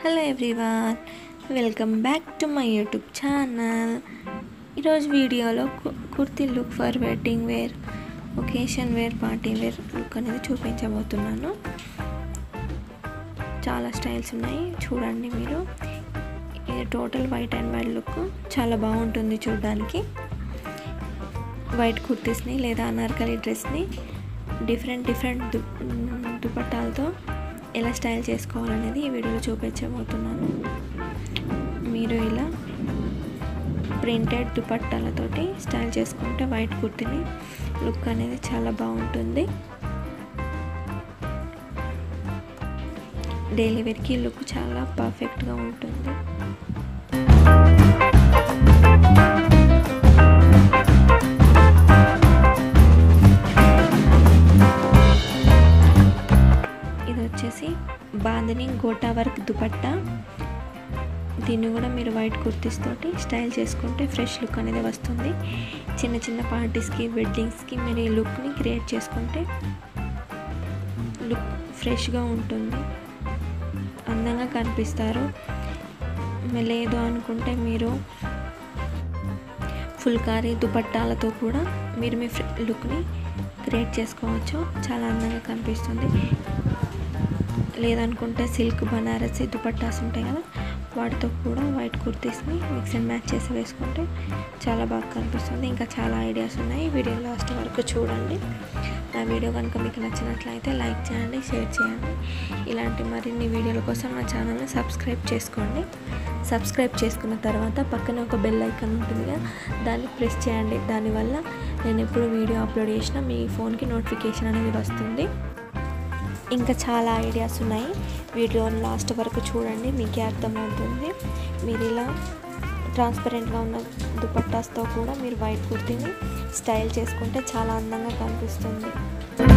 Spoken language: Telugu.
hello everyone welcome back to my YouTube channel ఈరోజు వీడియోలో కు- kurti look for wedding wear occasion wear party wear look అనేది చూపించబోతున్నాను చాలా స్టైల్స్ ఉన్నాయి చూడండి మీరు ఇది total white and white look చాలా బాగుంటుంది చూడడానికి వైట్ కుర్తీస్ని లేదా అనార్కలి డ్రెస్ని డిఫరెంట్ డిఫరెంట్ దు దుపట్టాలతో ఎలా స్టైల్ చేసుకోవాలనేది ఈ వీడియోలో చూపించబోతున్నాను మీరు ఇలా ప్రింటెడ్ దుపట్టాలతోటి స్టైల్ చేసుకుంటే వైట్ కుర్తిని లుక్ అనేది చాలా బాగుంటుంది డైలీ వేర్కి లుక్ చాలా పర్ఫెక్ట్గా ఉంటుంది ఇది వచ్చేసి బాందిని గోటా వర్క్ దుపట్టా దీన్ని కూడా మీరు వైట్ కుర్తీస్ తోటి స్టైల్ చేసుకుంటే ఫ్రెష్ లుక్ అనేది వస్తుంది చిన్న చిన్న పార్టీస్కి వెడ్డింగ్స్కి మీరు ఈ లుక్ని క్రియేట్ చేసుకుంటే లుక్ ఫ్రెష్గా ఉంటుంది అందంగా కనిపిస్తారు లేదు అనుకుంటే మీరు ఫుల్కారీ దుపట్టాలతో కూడా మీరు మీ లుక్ని క్రియేట్ చేసుకోవచ్చు చాలా అందంగా కనిపిస్తుంది లేదనుకుంటే సిల్క్ బనారసి దుపట్టాస్ ఉంటాయి కదా వాటితో కూడా వైట్ కుర్తీస్ని మిక్స్ అండ్ మ్యాచ్ చేసి వేసుకుంటే చాలా బాగా కనిపిస్తుంది ఇంకా చాలా ఐడియాస్ ఉన్నాయి వీడియో లాస్ట్ వరకు చూడండి నా వీడియో కనుక మీకు నచ్చినట్లయితే లైక్ చేయండి షేర్ చేయండి ఇలాంటి మరిన్ని వీడియోల కోసం నా ఛానల్ని సబ్స్క్రైబ్ చేసుకోండి సబ్స్క్రైబ్ చేసుకున్న తర్వాత పక్కన ఒక బెల్ ఐకాన్ ఉంటుంది కదా దాన్ని ప్రెస్ చేయండి దానివల్ల నేను ఎప్పుడు వీడియో అప్లోడ్ చేసినా మీ ఫోన్కి నోటిఫికేషన్ అనేది వస్తుంది ఇంకా చాలా ఐడియాస్ ఉన్నాయి వీడియో లాస్ట్ వరకు చూడండి మీకే అర్థమవుతుంది మీరు ఇలా ట్రాన్స్పరెంట్గా ఉన్న దుపట్టాస్తో కూడా మీరు వైట్ కుర్తీని స్టైల్ చేసుకుంటే చాలా అందంగా కనిపిస్తుంది